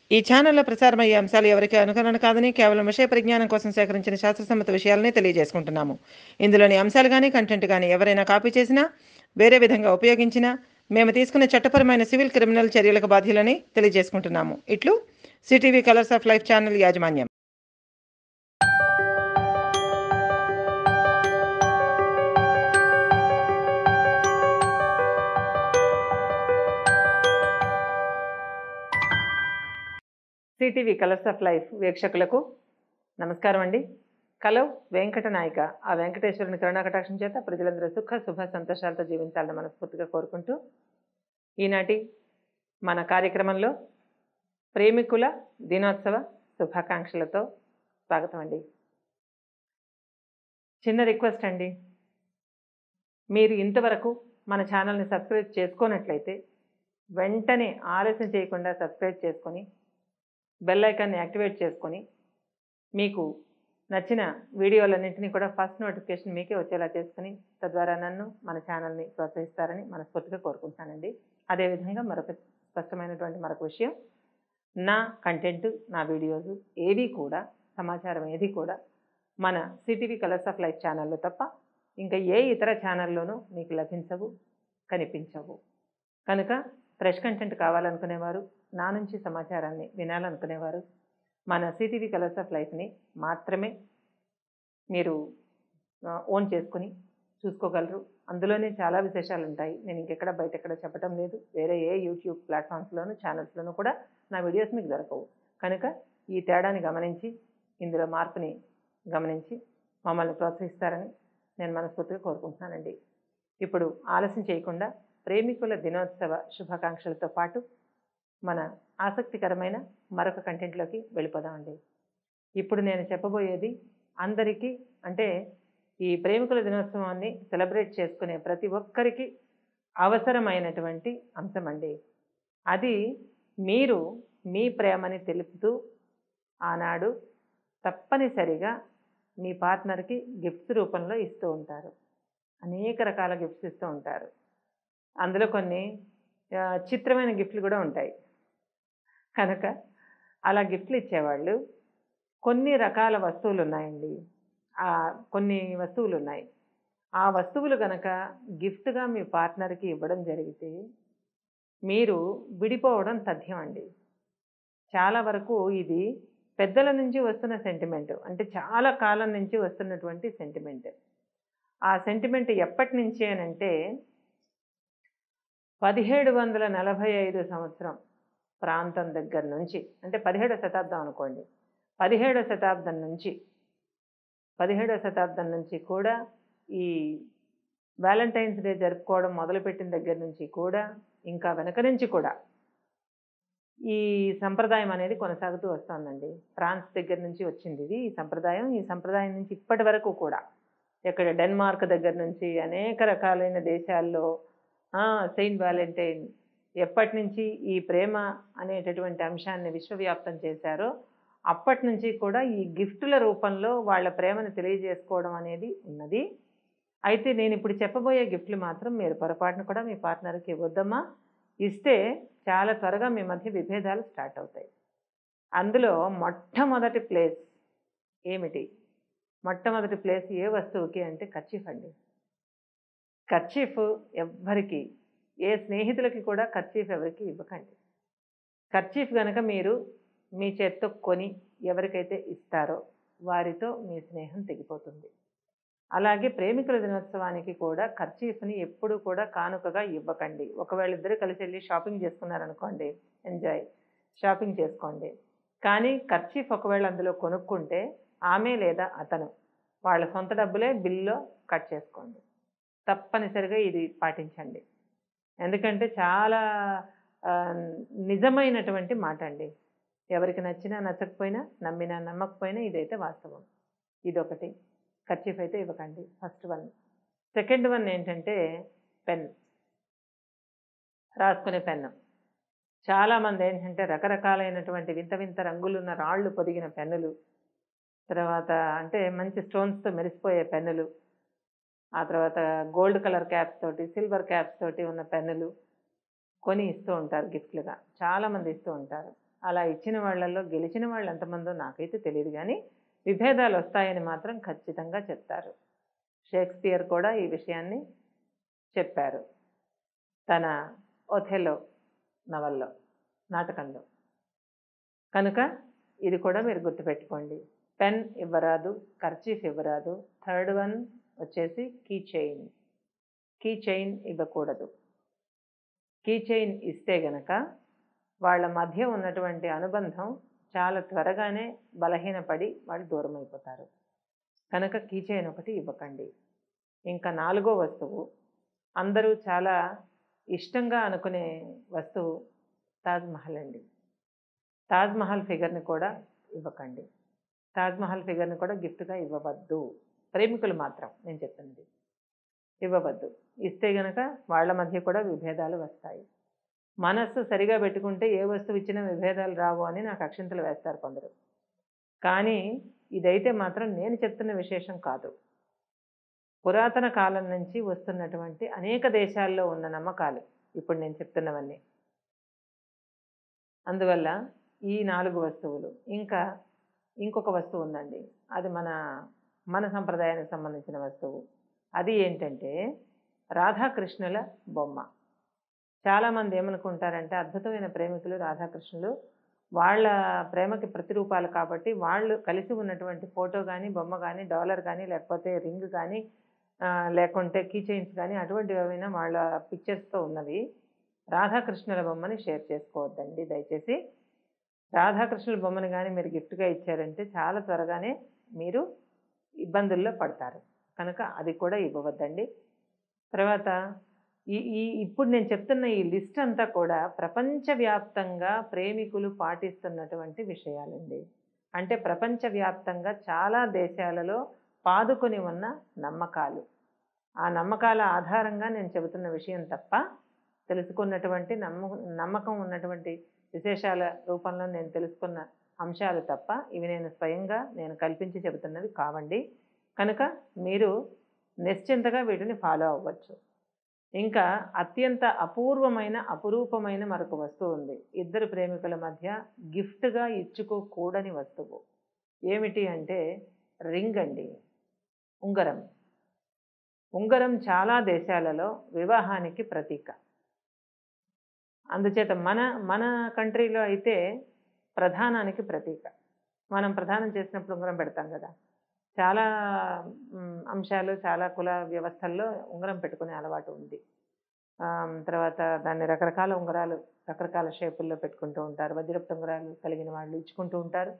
ఈ ఛానల్లో ప్రసారమయ్యే అంశాలు ఎవరికి అనుకరణ కాదని కేవలం విషయ పరిజ్ఞానం కోసం సేకరించిన శాస్త్రసమ్మత విషయాలనే తెలియజేసుకుంటున్నాము ఇందులోని అంశాలు కానీ కంటెంట్ కానీ ఎవరైనా కాపీ చేసినా వేరే విధంగా ఉపయోగించినా మేము తీసుకునే చట్టపరమైన సివిల్ క్రిమినల్ చర్యలకు బాధ్యులని తెలియజేసుకుంటున్నాము ఇట్లు CTV colours of life channel యాజమాన్యం సిటీవీ కలర్స్ ఆఫ్ లైఫ్ వీక్షకులకు నమస్కారం అండి కలవ్ వెంకట నాయక ఆ వెంకటేశ్వరుని కరుణాకటాక్షం చేత ప్రజలందరూ సుఖ శుభ సంతోషాలతో జీవించాలని మనస్ఫూర్తిగా కోరుకుంటూ ఈనాటి మన కార్యక్రమంలో ప్రేమికుల దినోత్సవ శుభాకాంక్షలతో స్వాగతం అండి చిన్న రిక్వెస్ట్ అండి మీరు ఇంతవరకు మన ఛానల్ని సబ్స్క్రైబ్ చేసుకోనట్లయితే వెంటనే ఆలస్యం చేయకుండా సబ్స్క్రైబ్ చేసుకొని బెల్ ఐకాన్ని యాక్టివేట్ చేసుకొని మీకు నచ్చిన వీడియోలన్నింటినీ కూడా ఫస్ట్ నోటిఫికేషన్ మీకే వచ్చేలా చేసుకుని తద్వారా నన్ను మన ఛానల్ని ప్రోత్సహిస్తారని మనస్ఫూర్తిగా కోరుకుంటున్నానండి అదేవిధంగా మరొక స్పష్టమైనటువంటి మరొక విషయం నా కంటెంట్ నా వీడియోస్ ఏవి కూడా సమాచారం ఏది కూడా మన సిటీవీ కలర్స్ ఆఫ్ లైఫ్ ఛానల్లో తప్ప ఇంకా ఏ ఇతర ఛానల్లోనూ మీకు లభించవు కనిపించవు కనుక ఫ్రెష్ కంటెంట్ కావాలనుకునేవారు నా నుంచి సమాచారాన్ని వినాలనుకునేవారు మన సిటీవీ కలర్స్ ఆఫ్ లైఫ్ని మాత్రమే మీరు ఆ, ఓన్ చేసుకొని చూసుకోగలరు అందులోనే చాలా విశేషాలు ఉంటాయి నేను ఇంకెక్కడ బయట ఎక్కడ చెప్పడం లేదు వేరే ఏ యూట్యూబ్ ప్లాట్ఫామ్స్లోను ఛానల్స్లోనూ కూడా నా వీడియోస్ మీకు దొరకవు కనుక ఈ తేడాని గమనించి ఇందులో మార్పుని గమనించి మమ్మల్ని ప్రోత్సహిస్తారని నేను మనస్ఫూర్తిగా కోరుకుంటున్నానండి ఇప్పుడు ఆలస్యం చేయకుండా ప్రేమికుల దినోత్సవ శుభాకాంక్షలతో పాటు మన ఆసక్తికరమైన మరొక కంటెంట్లోకి వెళ్ళిపోదామండి ఇప్పుడు నేను చెప్పబోయేది అందరికీ అంటే ఈ ప్రేమికుల దినోత్సవాన్ని సెలబ్రేట్ చేసుకునే ప్రతి ఒక్కరికి అవసరమైనటువంటి అంశం అండి అది మీరు మీ ప్రేమని తెలుపుతూ ఆనాడు తప్పనిసరిగా మీ పార్ట్నర్కి గిఫ్ట్స్ రూపంలో ఇస్తూ ఉంటారు అనేక రకాల గిఫ్ట్స్ ఇస్తూ ఉంటారు అందులో కొన్ని ఆ, చిత్రమైన గిఫ్ట్లు కూడా ఉంటాయి కనుక అలా గిఫ్ట్లు ఇచ్చేవాళ్ళు కొన్ని రకాల వస్తువులు ఉన్నాయండి ఆ, కొన్ని వస్తువులు ఉన్నాయి ఆ వస్తువులు కనుక గిఫ్ట్గా మీ పార్ట్నర్కి ఇవ్వడం జరిగితే మీరు విడిపోవడం తథ్యం అండి చాలా వరకు ఇది పెద్దల నుంచి వస్తున్న సెంటిమెంట్ అంటే చాలా కాలం నుంచి వస్తున్నటువంటి సెంటిమెంట్ ఆ సెంటిమెంట్ ఎప్పటి నుంచి అని అంటే పదిహేడు వందల నలభై ఐదు సంవత్సరం ప్రాంతం దగ్గర నుంచి అంటే పదిహేడో శతాబ్దం అనుకోండి పదిహేడో శతాబ్దం నుంచి పదిహేడో శతాబ్దం నుంచి కూడా ఈ వ్యాలంటైన్స్ డే జరుపుకోవడం మొదలుపెట్టిన దగ్గర నుంచి కూడా ఇంకా వెనక నుంచి కూడా ఈ సంప్రదాయం అనేది కొనసాగుతూ వస్తుందండి ఫ్రాన్స్ దగ్గర నుంచి వచ్చింది ఇది ఈ సంప్రదాయం ఈ సంప్రదాయం నుంచి ఇప్పటి వరకు కూడా ఇక్కడ డెన్మార్క్ దగ్గర నుంచి అనేక రకాలైన దేశాల్లో ఆ, సెయింట్ వ్యాలంటైన్ ఎప్పటి నుంచి ఈ ప్రేమ అనేటటువంటి అంశాన్ని విశ్వవ్యాప్తం చేశారో అప్పటి నుంచి కూడా ఈ గిఫ్టుల రూపంలో వాళ్ళ ప్రేమను తెలియజేసుకోవడం అనేది ఉన్నది అయితే నేను ఇప్పుడు చెప్పబోయే గిఫ్ట్లు మాత్రం మీరు పొరపాటును కూడా మీ పార్ట్నర్కి ఇవ్వద్దమ్మా ఇస్తే చాలా త్వరగా మీ మధ్య విభేదాలు స్టార్ట్ అవుతాయి అందులో మొట్టమొదటి ప్లేస్ ఏమిటి మొట్టమొదటి ప్లేస్ ఏ వస్తువుకి అంటే కర్చీఫ్ అండి కర్చీఫ్ ఎవ్వరికి ఏ స్నేహితులకి కూడా కర్చీఫ్ ఎవరికి ఇవ్వకండి కర్చీఫ్ కనుక మీరు మీ చేత్తో కొని ఎవరికైతే ఇస్తారో వారితో మీ స్నేహం తెగిపోతుంది అలాగే ప్రేమికుల దినోత్సవానికి కూడా కర్చీఫ్ని ఎప్పుడు కూడా కానుకగా ఇవ్వకండి ఒకవేళ ఇద్దరు కలిసి వెళ్ళి షాపింగ్ చేసుకున్నారనుకోండి ఎంజాయ్ షాపింగ్ చేసుకోండి కానీ కర్చీఫ్ ఒకవేళ అందులో కొనుక్కుంటే ఆమె లేదా అతను వాళ్ళ సొంత డబ్బులే బిల్లో కట్ చేసుకోండి తప్పనిసరిగా ఇది పాటించండి ఎందుకంటే చాలా ఆ, నిజమైనటువంటి మాట అండి ఎవరికి నచ్చినా నచ్చకపోయినా నమ్మినా నమ్మకపోయినా ఇదైతే వాస్తవం ఇదొకటి ఖర్చీఫ్ అయితే ఇవ్వకండి ఫస్ట్ వన్ సెకండ్ వన్ ఏంటంటే పెన్ రాసుకునే పెన్ను చాలామంది ఏంటంటే రకరకాలైనటువంటి వింత వింత రంగులున్న రాళ్ళు పొదిగిన పెన్నులు తర్వాత అంటే మంచి స్టోన్స్తో మెరిసిపోయే పెన్నులు ఆ తర్వాత గోల్డ్ కలర్ క్యాప్స్ తోటి సిల్వర్ క్యాప్స్ తోటి ఉన్న పెన్నులు కొని ఇస్తూ ఉంటారు గిఫ్ట్లుగా చాలామంది ఇస్తూ ఉంటారు అలా ఇచ్చిన వాళ్ళల్లో గెలిచిన వాళ్ళు ఎంతమందో నాకైతే తెలియదు కానీ విభేదాలు వస్తాయని మాత్రం ఖచ్చితంగా చెప్తారు షేక్స్పియర్ కూడా ఈ విషయాన్ని చెప్పారు తన ఒథెలో నవల్లో నాటకంలో కనుక ఇది కూడా మీరు గుర్తుపెట్టుకోండి పెన్ ఇవ్వరాదు కర్చీఫ్ ఇవ్వరాదు థర్డ్ వన్ వచ్చేసి కీ చైన్ కీ చైన్ ఇవ్వకూడదు కీ చైన్ ఇస్తే గనక వాళ్ళ మధ్య ఉన్నటువంటి అనుబంధం చాలా త్వరగానే బలహీనపడి వాళ్ళు దూరం అయిపోతారు కనుక కీ చైన్ ఒకటి ఇవ్వకండి ఇంకా నాలుగో వస్తువు అందరూ చాలా ఇష్టంగా అనుకునే వస్తువు తాజ్మహల్ అండి తాజ్మహల్ ఫిగర్ని కూడా ఇవ్వకండి తాజ్మహల్ ఫిగర్ని కూడా గిఫ్ట్గా ఇవ్వవద్దు ప్రేమికులు మాత్రం నేను చెప్పింది ఇవ్వవద్దు ఇస్తే గనక వాళ్ళ మధ్య కూడా విభేదాలు వస్తాయి మనస్సు సరిగా పెట్టుకుంటే ఏ వస్తువు ఇచ్చినా విభేదాలు రావు అని నాకు అక్షింతలు వేస్తారు కొందరు కానీ ఇదైతే మాత్రం నేను చెప్తున్న విశేషం కాదు పురాతన కాలం నుంచి వస్తున్నటువంటి అనేక దేశాల్లో ఉన్న నమ్మకాలు ఇప్పుడు నేను చెప్తున్నవన్నీ అందువల్ల ఈ నాలుగు వస్తువులు ఇంకా ఇంకొక వస్తువు ఉందండి అది మన మన సంప్రదాయానికి సంబంధించిన వస్తువు అది ఏంటంటే రాధాకృష్ణుల బొమ్మ చాలామంది ఏమనుకుంటారంటే అద్భుతమైన ప్రేమికులు రాధాకృష్ణులు వాళ్ళ ప్రేమకి ప్రతిరూపాలు కాబట్టి వాళ్ళు కలిసి ఉన్నటువంటి ఫోటో కానీ బొమ్మ కానీ డాలర్ కానీ లేకపోతే రింగ్ కానీ లేకుంటే కీ చైన్స్ కానీ అటువంటివి ఏమైనా వాళ్ళ పిక్చర్స్తో ఉన్నవి రాధాకృష్ణుల బొమ్మని షేర్ చేసుకోవద్దండి దయచేసి రాధాకృష్ణుల బొమ్మని కానీ మీరు గిఫ్ట్గా ఇచ్చారంటే చాలా త్వరగానే మీరు ఇబ్బందుల్లో పడతారు కనుక అది కూడా ఇవ్వవద్దండి తర్వాత ఈ ఈ ఇప్పుడు నేను చెప్తున్న ఈ లిస్ట్ అంతా కూడా ప్రపంచవ్యాప్తంగా ప్రేమికులు పాటిస్తున్నటువంటి విషయాలండి అంటే ప్రపంచవ్యాప్తంగా చాలా దేశాలలో పాదుకొని ఉన్న నమ్మకాలు ఆ నమ్మకాల ఆధారంగా నేను చెబుతున్న విషయం తప్ప తెలుసుకున్నటువంటి నమ్మ నమ్మకం ఉన్నటువంటి విశేషాల రూపంలో నేను తెలుసుకున్న అంశాలు తప్ప ఇవి నేను స్వయంగా నేను కల్పించి చెబుతున్నది కావండి కనుక మీరు నిశ్చింతగా వీటిని ఫాలో అవ్వచ్చు ఇంకా అత్యంత అపూర్వమైన అపురూపమైన మరొక వస్తువు ఉంది ఇద్దరు ప్రేమికుల మధ్య గిఫ్ట్గా ఇచ్చుకోకూడని వస్తువు ఏమిటి అంటే రింగ్ అండి ఉంగరం ఉంగరం చాలా దేశాలలో వివాహానికి ప్రతీక అందుచేత మన మన కంట్రీలో అయితే ప్రధానానికి ప్రతీక మనం ప్రధానం చేసినప్పుడు ఉంగరం పెడతాం కదా చాలా అంశాలు చాలా కుల వ్యవస్థల్లో ఉంగరం పెట్టుకునే అలవాటు ఉంది తర్వాత దాన్ని రకరకాల ఉంగరాలు రకరకాల షేపుల్లో పెట్టుకుంటూ ఉంటారు వజ్రపు ఉంగరాలు కలిగిన వాళ్ళు ఇచ్చుకుంటూ ఉంటారు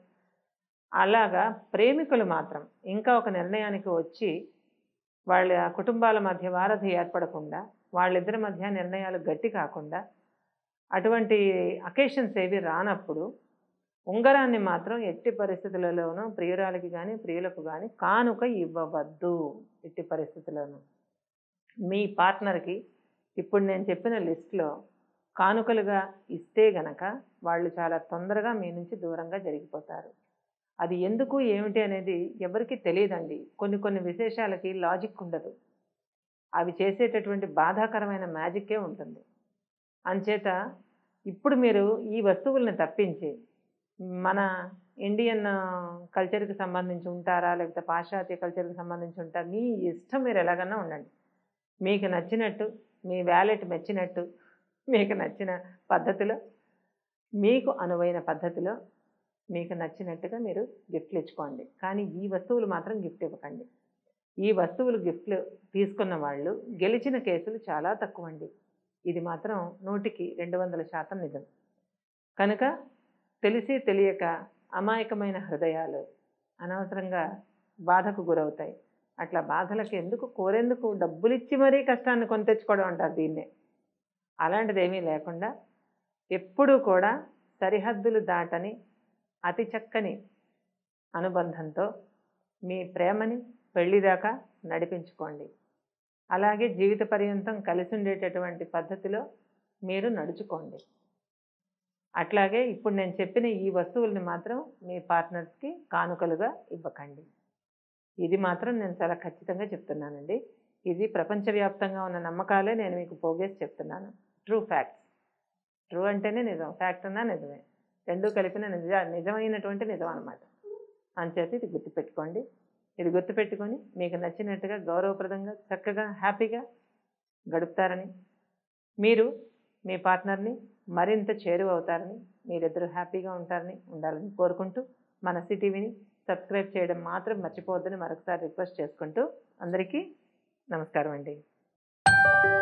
అలాగా ప్రేమికులు మాత్రం ఇంకా ఒక నిర్ణయానికి వచ్చి వాళ్ళ కుటుంబాల మధ్య వారధి ఏర్పడకుండా వాళ్ళిద్దరి మధ్య నిర్ణయాలు గట్టి కాకుండా అటువంటి అకేషన్స్ ఏవి రానప్పుడు ఉంగరాన్ని మాత్రం ఎట్టి పరిస్థితులలోనూ ప్రియురాలకి కానీ ప్రియులకు కానీ కానుక ఇవ్వవద్దు ఎట్టి పరిస్థితుల్లోనూ మీ పార్ట్నర్కి ఇప్పుడు నేను చెప్పిన లిస్ట్లో కానుకలుగా ఇస్తే గనక వాళ్ళు చాలా తొందరగా మీ నుంచి దూరంగా జరిగిపోతారు అది ఎందుకు ఏమిటి అనేది ఎవరికి తెలియదండి కొన్ని కొన్ని విశేషాలకి లాజిక్ ఉండదు అవి చేసేటటువంటి బాధాకరమైన మ్యాజిక్కే ఉంటుంది అంచేత ఇప్పుడు మీరు ఈ వస్తువుల్ని తప్పించి మన ఇండియన్ కల్చర్కి సంబంధించి ఉంటారా లేకపోతే పాశ్చాత్య కల్చర్కి సంబంధించి ఉంటారా మీ ఇష్టం మీరు ఎలాగన్నా ఉండండి మీకు నచ్చినట్టు మీ వ్యాలెట్ మెచ్చినట్టు మీకు నచ్చిన పద్ధతిలో మీకు అనువైన పద్ధతిలో మీకు నచ్చినట్టుగా మీరు గిఫ్ట్లు ఇచ్చుకోండి కానీ ఈ వస్తువులు మాత్రం గిఫ్ట్ ఇవ్వకండి ఈ వస్తువులు గిఫ్ట్లు తీసుకున్న వాళ్ళు గెలిచిన కేసులు చాలా తక్కువ అండి ఇది మాత్రం నూటికి రెండు వందల శాతం నిజం కనుక తెలిసి తెలియక అమాయకమైన హృదయాలు అనవసరంగా బాధకు గురవుతాయి అట్లా బాధలకు ఎందుకు కోరేందుకు డబ్బులు ఇచ్చి మరీ కష్టాన్ని కొని తెచ్చుకోవడం అంటారు దీన్నే అలాంటిది ఏమీ లేకుండా ఎప్పుడూ కూడా సరిహద్దులు దాటని అతి చక్కని అనుబంధంతో మీ ప్రేమని పెళ్లిదాకా నడిపించుకోండి అలాగే జీవిత పర్యంతం కలిసి ఉండేటటువంటి పద్ధతిలో మీరు నడుచుకోండి అట్లాగే ఇప్పుడు నేను చెప్పిన ఈ వస్తువుల్ని మాత్రం మీ పార్ట్నర్స్కి కానుకలుగా ఇవ్వకండి ఇది మాత్రం నేను చాలా ఖచ్చితంగా చెప్తున్నానండి ఇది ప్రపంచవ్యాప్తంగా ఉన్న నమ్మకాలే నేను మీకు పోగేసి చెప్తున్నాను ట్రూ ఫ్యాక్ట్స్ ట్రూ అంటేనే నిజం ఫ్యాక్ట్ అన్నా నిజమే రెండూ కలిపిన నిజ నిజమైనటువంటి నిజం అనమాట అంచేత ఇది గుర్తుపెట్టుకోండి ఇది గుర్తుపెట్టుకొని మీకు నచ్చినట్టుగా గౌరవప్రదంగా చక్కగా హ్యాపీగా గడుపుతారని మీరు మీ పార్ట్నర్ని మరింత చేరువవుతారని మీరిద్దరూ హ్యాపీగా ఉంటారని ఉండాలని కోరుకుంటూ మన సిటీవీని సబ్స్క్రైబ్ చేయడం మాత్రం మర్చిపోవద్దని మరొకసారి రిక్వెస్ట్ చేసుకుంటూ అందరికీ నమస్కారం అండి